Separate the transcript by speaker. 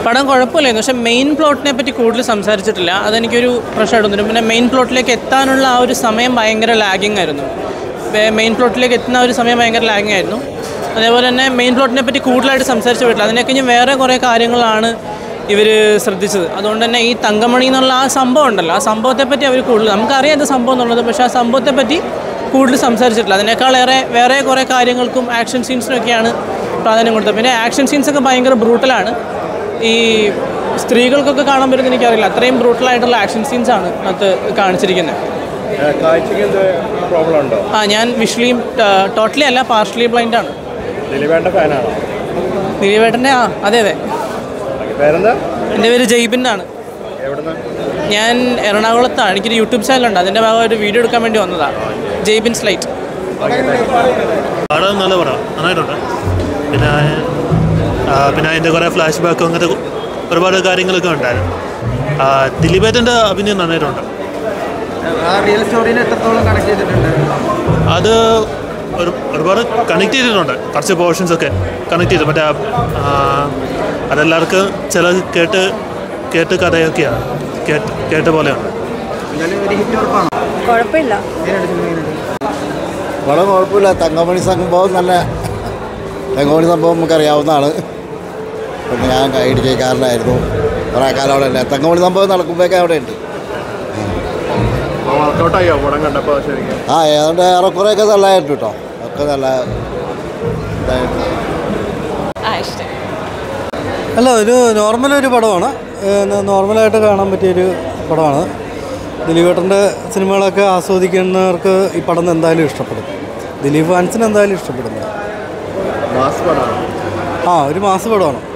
Speaker 1: പടം കുഴപ്പമില്ലായിരുന്നു പക്ഷേ മെയിൻ പ്ലോട്ടിനെ പറ്റി കൂടുതൽ സംസാരിച്ചിട്ടില്ല അതെനിക്കൊരു പ്രശ്നമായിട്ട് തോന്നുന്നു പിന്നെ മെയിൻ പ്ലോട്ടിലേക്ക് എത്താനുള്ള ആ ഒരു സമയം ഭയങ്കര ലാഗിങ് ആയിരുന്നു മെയിൻ പ്ലോട്ടിലേക്ക് എത്തുന്ന ആ ഒരു സമയം ഭയങ്കര ലാഗിങ് ആയിരുന്നു അതേപോലെ തന്നെ മെയിൻ പ്ലോട്ടിനെ പറ്റി കൂടുതലായിട്ട് സംസാരിച്ചു പറ്റില്ല അതിനൊക്കെ ഇനി വേറെ കുറേ കാര്യങ്ങളാണ് ഇവർ ശ്രദ്ധിച്ചത് അതുകൊണ്ട് തന്നെ ഈ തങ്കമണി എന്നുള്ള ആ സംഭവം ഉണ്ടല്ലോ ആ സംഭവത്തെ പറ്റി അവർ കൂടുതൽ നമുക്കറിയാം ഇത് സംഭവം എന്നുള്ളത് പക്ഷേ ആ സംഭവത്തെ പറ്റി കൂടുതൽ സംസാരിച്ചിട്ടില്ല അതിനേക്കാളേറെ വേറെ കുറേ കാര്യങ്ങൾക്കും ആക്ഷൻ സീൻസിനൊക്കെയാണ് പ്രാധാന്യം കൊടുത്തത് പിന്നെ ആക്ഷൻ സീൻസൊക്കെ ഭയങ്കര ബ്രൂട്ടലാണ് ഈ സ്ത്രീകൾക്കൊക്കെ കാണാൻ പറ്റുന്ന എനിക്കറിയില്ല അത്രയും ബ്രൂട്ടലായിട്ടുള്ള ആക്ഷൻ സീൻസാണ് അതിനകത്ത് കാണിച്ചിരിക്കുന്നത്
Speaker 2: കാഴ്ചക്ക് എന്ത് പ്രോബ്ലം ഉണ്ടോ
Speaker 1: ആ ഞാൻ വിഷ്വലിയും ടോട്ടലി അല്ല പാർഷ്യലി ബ്ലൈൻഡ് ആണ്
Speaker 2: ദിലീപേണ്ട ഫാനാണോ
Speaker 1: ദിലീപേട്ടൻ്റെ ആ അതെ അതെ
Speaker 2: പേരെന്താ
Speaker 1: എൻ്റെ പേര് ജയ്ബിൻ ആണ്
Speaker 2: എവിടുന്ന്
Speaker 1: ഞാൻ എറണാകുളത്താണ് എനിക്കൊരു യൂട്യൂബ് ചാനലുണ്ട് അതിൻ്റെ ഭാഗമായിട്ട് വീഡിയോ എടുക്കാൻ വേണ്ടി വന്നതാണ് ജയ്ബിൻ സ്ലൈറ്റ്
Speaker 3: പടം നല്ല പടം നന്നായിട്ടുണ്ട് പിന്നെ ആ, പിന്നെ അതിൻ്റെ കുറേ ഫ്ലാഷ് ബാക്ക് അങ്ങനത്തെ ഒരുപാട് കാര്യങ്ങളൊക്കെ ഉണ്ടായിരുന്നു ആ, ദിലീപേട്ടൻ്റെ അഭിനയം നന്നായിട്ടുണ്ട്
Speaker 4: ആ റിയൽ സ്റ്റോറീനെ എത്രത്തോളം കണക്ട് ചെയ്തിട്ടുണ്ട്
Speaker 3: അത് ഒരു ഒരുപാട് കണക്ട് ചെയ്തിട്ടുണ്ട് കുറച്ച് പോർഷൻസ് ഒക്കെ കണക്ട് ചെയ്തു മറ്റേ ആ, അതെല്ലാവർക്കും ചില കേട്ട് കേട്ട് കഥയൊക്കെയാണ് കേട്ട് കേട്ട പോലെയാണ്
Speaker 4: എന്തായാലും ഒരു ഹിറ്റ് ഉറപ്പാണോ
Speaker 5: കുഴപ്പമില്ല
Speaker 4: എങ്ങനെയുണ്ട് സിനിമ എങ്ങനെയുണ്ട്
Speaker 6: വളരെ കുഴപ്പമില്ല തങ്കമണി സംഭവം നല്ല തങ്കമണി സംഭവം നമുക്കറിയാവുന്നതാണ് പിന്നെ ഞാൻ ഇടുക്കിക്കാരനായിരുന്നു കുറേ കാലം അവിടെ ഉണ്ട് തങ്കമണി സംഭവം നടക്കുമ്പോഴൊക്കെ അവിടെ ഉണ്ട്
Speaker 2: വർക്കൗട്ടായോ പടം കണ്ടപ്പോൾ ശരിക്കും
Speaker 6: ആ ഏതാണ്ട് ഏറെക്കുറെയൊക്കെ നല്ലതായിട്ട് കേട്ടോ ഒക്കെ നല്ല ഇതായിട്ട്
Speaker 5: ആ ഇഷ്ടം
Speaker 7: അല്ല ഒരു നോർമൽ ഒരു പടമാണ് ഏഹ് നോർമലായിട്ട് കാണാൻ പറ്റിയൊരു പടമാണ് ദിലീപേട്ടൻ്റെ സിനിമകളൊക്കെ ആസ്വദിക്കുന്നവർക്ക് ഈ പടം എന്തായാലും ഇഷ്ടപ്പെടും ദിലീപ് ഫാൻസിന് എന്തായാലും ഇഷ്ടപ്പെടുന്നു
Speaker 2: മാസ് പടമാണ്
Speaker 7: ആ ഒരു മാസ പടമാണ്